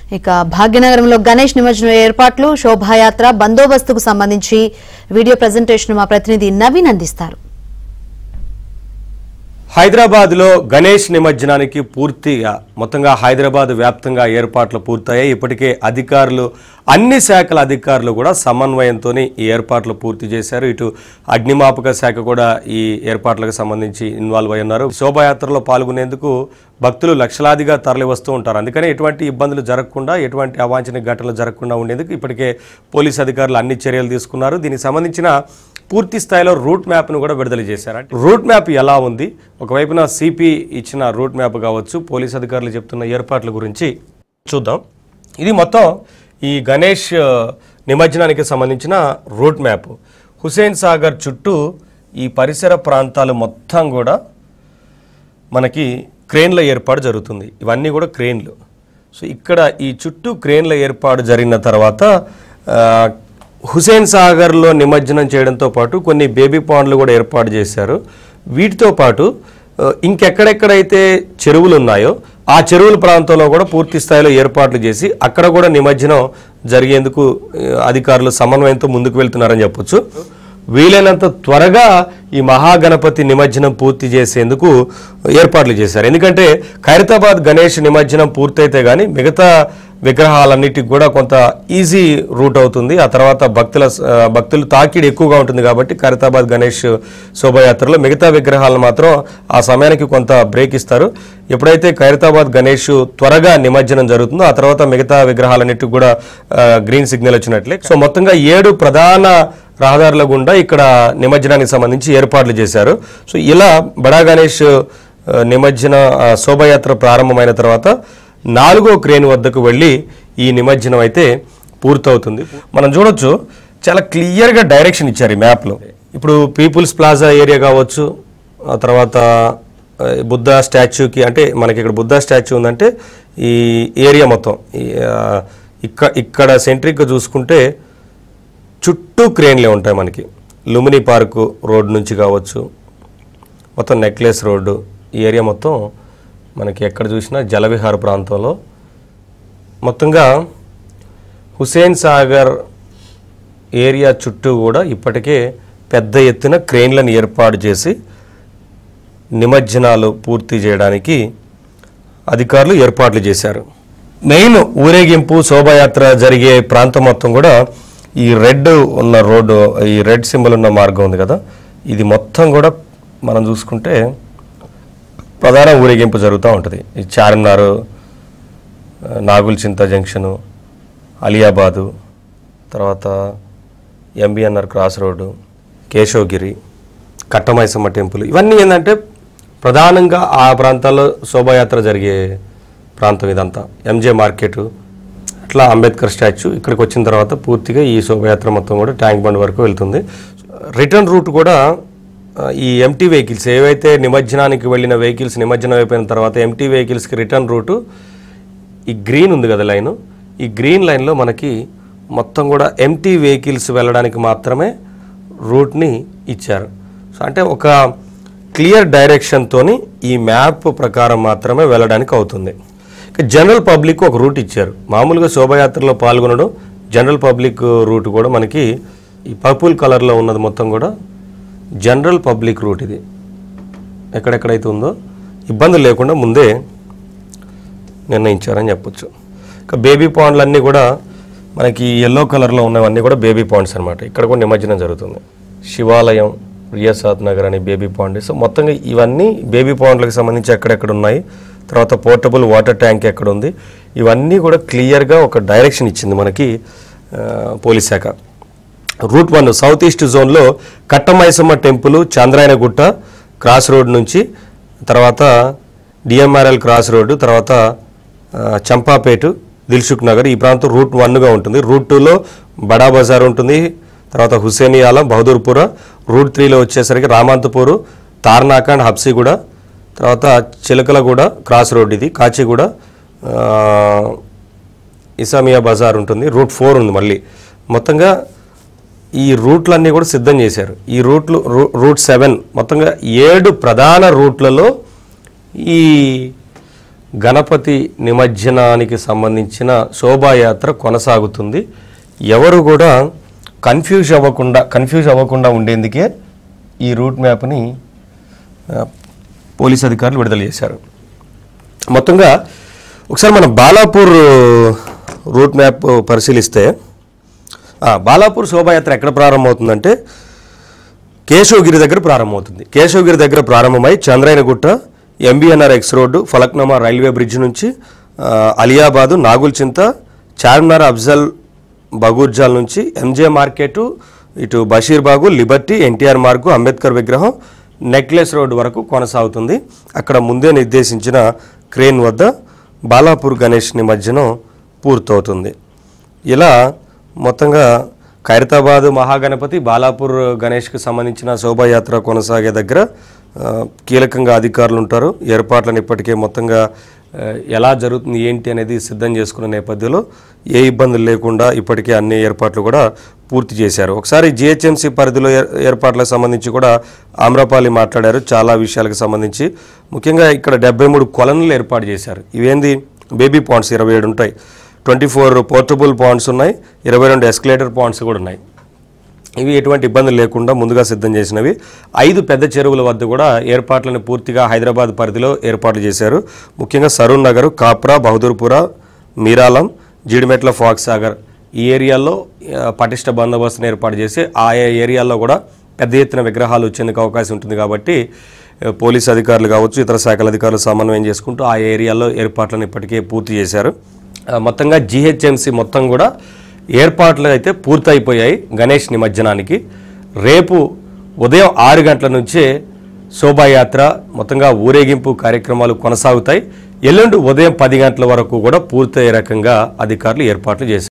ఇక భాగ్యనగరంలో గణేష్ నిమజ్జనం ఏర్పాట్లు శోభాయాత్ర బందోబస్తుకు సంబంధించి వీడియో ప్రజెంటేషన్ మా ప్రతినిధి నవీన్ అందిస్తారు హైదరాబాద్లో గణేష్ నిమజ్జనానికి పూర్తిగా మొత్తంగా హైదరాబాద్ వ్యాప్తంగా ఏర్పాట్లు పూర్తయ్యాయి ఇప్పటికే అధికారులు అన్ని శాఖల అధికారులు కూడా సమన్వయంతో ఈ ఏర్పాట్లు పూర్తి చేశారు ఇటు అగ్నిమాపక శాఖ కూడా ఈ ఏర్పాట్లకు సంబంధించి ఇన్వాల్వ్ అయి ఉన్నారు శోభాయాత్రలో పాల్గొనేందుకు భక్తులు లక్షలాదిగా తరలి వస్తూ ఉంటారు అందుకని ఎటువంటి ఇబ్బందులు జరగకుండా ఎటువంటి అవాంఛనీయ ఘటనలు జరగకుండా ఉండేందుకు ఇప్పటికే పోలీస్ అధికారులు అన్ని చర్యలు తీసుకున్నారు దీనికి సంబంధించిన పూర్తి స్థాయిలో రూట్ మ్యాప్ను కూడా విడుదల చేశారు అంటే రూట్ మ్యాప్ ఎలా ఉంది ఒకవైపున సిపి ఇచ్చిన రూట్ మ్యాప్ కావచ్చు పోలీస్ అధికారులు చెప్తున్న ఏర్పాట్ల గురించి చూద్దాం ఇది మొత్తం ఈ గణేష్ ఆ, నిమజ్జనానికి సంబంధించిన రూట్ మ్యాప్ హుసేన్ సాగర్ చుట్టూ ఈ పరిసర ప్రాంతాలు మొత్తం కూడా మనకి క్రేన్ల ఏర్పాటు జరుగుతుంది ఇవన్నీ కూడా క్రేన్లు సో ఇక్కడ ఈ చుట్టూ క్రేన్ల ఏర్పాటు జరిగిన తర్వాత ఆ, హుసేన్ సాగర్లో నిమజ్జనం చేయడంతో పాటు కొన్ని బేబీ పాండ్లు కూడా ఏర్పాటు చేశారు వీటితో పాటు ఆ, ఇంకెక్కడెక్కడైతే చెరువులు ఉన్నాయో ఆ చెరువుల ప్రాంతంలో కూడా పూర్తి స్థాయిలో ఏర్పాట్లు చేసి అక్కడ కూడా నిమజ్జనం జరిగేందుకు ఆ, అధికారులు సమన్వయంతో ముందుకు వెళ్తున్నారని చెప్పొచ్చు వీలైనంత త్వరగా ఈ మహాగణపతి నిమజ్జనం పూర్తి చేసేందుకు ఏర్పాట్లు చేశారు ఎందుకంటే ఖైరతాబాద్ గణేష్ నిమజ్జనం పూర్తయితే కానీ మిగతా విగ్రహాలన్నిటికి కూడా కొంత ఈజీ రూట్ అవుతుంది ఆ తర్వాత భక్తుల ఆ, భక్తులు తాకిడి ఎక్కువగా ఉంటుంది కాబట్టి ఖైరతాబాద్ గణేష్ శోభయాత్రలో మిగతా విగ్రహాలను మాత్రం ఆ సమయానికి కొంత బ్రేక్ ఇస్తారు ఎప్పుడైతే ఖైరతాబాద్ గణేష్ త్వరగా నిమజ్జనం జరుగుతుందో ఆ తర్వాత మిగతా విగ్రహాలన్నిటికి కూడా ఆ, గ్రీన్ సిగ్నల్ వచ్చినట్లే సో మొత్తంగా ఏడు ప్రధాన రహదారుల గుండా ఇక్కడ నిమజ్జనానికి సంబంధించి ఏర్పాట్లు చేశారు సో ఇలా బడా గణేష్ ఆ, నిమజ్జన ఆ, శోభయాత్ర ప్రారంభమైన తర్వాత నాలుగో క్రేన్ వద్దకు వెళ్ళి ఈ నిమజ్జనం అయితే పూర్తవుతుంది మనం చూడొచ్చు చాలా క్లియర్గా డైరెక్షన్ ఇచ్చారు ఈ మ్యాప్లో ఇప్పుడు పీపుల్స్ ప్లాజా ఏరియా కావచ్చు ఆ తర్వాత ఆ, బుద్ధ స్టాచ్యూకి అంటే మనకి ఇక్కడ బుద్ధ స్టాచ్యూ ఉందంటే ఈ ఏరియా మొత్తం ఈ, ఆ, ఇక్కడ ఇక్కడ సెంట్రిక్గా చూసుకుంటే చుట్టూ క్రేన్లే ఉంటాయి మనకి లుమిని పార్కు రోడ్ నుంచి కావచ్చు మొత్తం నెక్లెస్ రోడ్డు ఈ ఏరియా మొత్తం మనకి ఎక్కడ చూసినా జలవిహార ప్రాంతంలో మొత్తంగా హుసేన్ సాగర్ ఏరియా చుట్టూ కూడా ఇప్పటికే పెద్ద ఎత్తున క్రేన్లను ఏర్పాటు చేసి నిమజ్జనాలు పూర్తి చేయడానికి అధికారులు ఏర్పాట్లు చేశారు మెయిన్ ఊరేగింపు శోభాయాత్ర జరిగే ప్రాంతం మొత్తం కూడా ఈ రెడ్ ఉన్న రోడ్డు ఈ రెడ్ సింబల్ ఉన్న మార్గం ఉంది కదా ఇది మొత్తం కూడా మనం చూసుకుంటే ప్రధాన ఊరేగింపు జరుగుతూ ఉంటుంది ఈ చార్మినార్ నాగుల్ చింత జంక్షను అలియాబాదు తర్వాత MBNR cross road Keshavagiri Kattamaisamma temple ఇవన్నీ ఏంటంటే ప్రధానంగా ఆ ప్రాంతాల్లో శోభాయాత్ర జరిగే ప్రాంతం ఇదంతా ఎంజే మార్కెట్ అట్లా అంబేద్కర్ స్టాచ్యూ ఇక్కడికి వచ్చిన తర్వాత పూర్తిగా ఈ శోభయాత్ర మొత్తం కూడా ట్యాంక్ బండ్ వరకు వెళ్తుంది రిటర్న్ రూట్ కూడా ఆ, ఈ ఎంటీ వెహికల్స్ ఏవైతే నిమజ్జనానికి వెళ్ళిన వెహికల్స్ నిమజ్జనం అయిపోయిన తర్వాత ఎంటీ వెహికల్స్కి రిటర్న్ రూటు ఈ గ్రీన్ ఉంది కదా లైను ఈ గ్రీన్ లైన్లో మనకి మొత్తం కూడా ఎంటీ వెహికల్స్ వెళ్ళడానికి మాత్రమే రూట్ని ఇచ్చారు సో అంటే ఒక క్లియర్ డైరెక్షన్తోని ఈ మ్యాప్ ప్రకారం మాత్రమే వెళ్ళడానికి అవుతుంది ఇక జనరల్ పబ్లిక్ ఒక రూట్ ఇచ్చారు మామూలుగా శోభయాత్రలో పాల్గొనడం జనరల్ పబ్లిక్ రూట్ కూడా మనకి ఈ పర్పుల్ కలర్లో ఉన్నది మొత్తం కూడా జనరల్ పబ్లిక్ రూట్ ఇది ఎక్కడెక్కడైతే ఉందో ఇబ్బందులు లేకుండా ముందే నిర్ణయించారని చెప్పొచ్చు ఇక బేబీ పాండ్లు అన్నీ కూడా మనకి ఎల్లో కలర్లో ఉన్నవన్నీ కూడా బేబీ పాండ్స్ అనమాట ఇక్కడ కూడా నిమజ్జనం జరుగుతుంది శివాలయం రియాసాద్ నగర్ అని బేబీ పాండ్ సో మొత్తంగా ఇవన్నీ బేబీ పాండ్లకు సంబంధించి ఎక్కడెక్కడ ఉన్నాయి తర్వాత పోర్టబుల్ వాటర్ ట్యాంక్ ఎక్కడ ఉంది ఇవన్నీ కూడా క్లియర్గా ఒక డైరెక్షన్ ఇచ్చింది మనకి ఆ, పోలీస్ శాఖ రూట్ వన్ సౌత్ ఈస్ట్ జోన్లో Kattamaisamma temple Chandrayangutta cross road నుంచి తర్వాత డిఎంఆర్ఎల్ క్రాస్ రోడ్డు తర్వాత ఆ, చంపాపేటు దిల్సుఖ్ నగర్ ఈ ప్రాంతం రూట్ వన్గా ఉంటుంది రూట్ టూలో బడా బజార్ ఉంటుంది తర్వాత హుసేనియాల బహదూర్పుర రూట్ త్రీలో వచ్చేసరికి రామంతపూరు తార్నాక అండ్ హబ్సిగూడ తర్వాత చిలకలగూడ క్రాస్ రోడ్ ఇది కాచిగూడ ఆ, ఇసామియా బజార్ ఉంటుంది రూట్ ఫోర్ ఉంది మళ్ళీ మొత్తంగా ఈ రూట్లన్నీ కూడా సిద్ధం చేశారు ఈ రూట్లు రూ- రూట్ సెవెన్ మొత్తంగా ఏడు ప్రధాన రూట్లలో ఈ గణపతి నిమజ్జనానికి సంబంధించిన శోభాయాత్ర కొనసాగుతుంది ఎవరు కూడా కన్ఫ్యూజ్ అవ్వకుండా కన్ఫ్యూజ్ అవ్వకుండా ఉండేందుకే ఈ రూట్ మ్యాప్ని ఆ, పోలీస్ అధికారులు విడుదల చేశారు మొత్తంగా ఒకసారి మనం బాలాపూర్ రూట్ మ్యాప్ పరిశీలిస్తే ఆ, బాలాపూర్ శోభాయాత్ర ఎక్కడ ప్రారంభమవుతుందంటే కేశవగిరి దగ్గర ప్రారంభమవుతుంది కేశవగిరి దగ్గర ప్రారంభమై Chandrayangutta MBNR X road Falaknuma railway bridge నుంచి ఆ, అలియాబాదు నాగుల్చింత చార్మినార్ అఫ్జల్ బగూర్జాల్ నుంచి ఎంజే మార్కెట్ ఇటు బషీర్బాగు లిబర్టీ ఎన్టీఆర్ మార్గు అంబేద్కర్ విగ్రహం నెక్లెస్ రోడ్ వరకు కొనసాగుతుంది అక్కడ ముందే నిర్దేశించిన క్రేన్ వద్ద బాలాపూర్ గణేష్ నిమజ్జనం పూర్తవుతుంది ఇలా మొత్తంగా ఖైరతాబాద్ మహాగణపతి బాలాపూర్ గణేష్కి సంబంధించిన శోభాయాత్ర కొనసాగే దగ్గర ఆ, కీలకంగా అధికారులు ఉంటారు ఏర్పాట్లను ఇప్పటికే మొత్తంగా ఆ, ఎలా జరుగుతుంది ఏంటి అనేది సిద్ధం చేసుకున్న నేపథ్యంలో ఏ ఇబ్బందులు లేకుండా ఇప్పటికే అన్ని ఏర్పాట్లు కూడా పూర్తి చేశారు ఒకసారి జిహెచ్ఎంసీ పరిధిలో ఏర్- ఏర్పాట్లకు సంబంధించి కూడా ఆమ్రపాలి మాట్లాడారు చాలా విషయాలకు సంబంధించి ముఖ్యంగా ఇక్కడ డెబ్బై మూడు కొలనులు ఏర్పాటు చేశారు ఇవేంది బేబీ పాండ్స్ ఇరవై ఏడు ఉంటాయి ట్వంటీ ఫోర్ పోర్టబుల్ పాండ్స్ ఉన్నాయి ఇరవై రెండు ఎస్కలేటర్ పాండ్స్ కూడా ఉన్నాయి ఇవి ఎటువంటి ఇబ్బందులు లేకుండా ముందుగా సిద్ధం చేసినవి ఐదు పెద్ద చెరువుల వద్ద కూడా ఏర్పాట్లను పూర్తిగా హైదరాబాద్ పరిధిలో ఏర్పాట్లు చేశారు ముఖ్యంగా సరూర్ నగర్ కాప్రా బహదూర్పుర మీరాలం జీడిమెట్ల ఫాక్స్ సాగర్ ఈ ఏరియాల్లో ఆ, పటిష్ట బందోబస్తును ఏర్పాటు చేసి ఆయా ఏరియాల్లో కూడా పెద్ద ఎత్తున విగ్రహాలు వచ్చేందుకు అవకాశం ఉంటుంది కాబట్టి ఆ, పోలీస్ అధికారులు కావచ్చు ఇతర శాఖల అధికారులు సమన్వయం చేసుకుంటూ ఆ ఏరియాల్లో ఏర్పాట్లను ఇప్పటికే పూర్తి చేశారు ఆ, మొత్తంగా జిహెచ్ఎంసి మొత్తం కూడా ఏర్పాట్లు అయితే పూర్తయిపోయాయి గణేష్ నిమజ్జనానికి రేపు ఉదయం ఆరు గంటల నుంచే శోభాయాత్ర మొత్తంగా ఊరేగింపు కార్యక్రమాలు కొనసాగుతాయి ఎల్లుండి ఉదయం పది గంటల వరకు కూడా పూర్తయ్యే రకంగా అధికారులు ఏర్పాట్లు చేశారు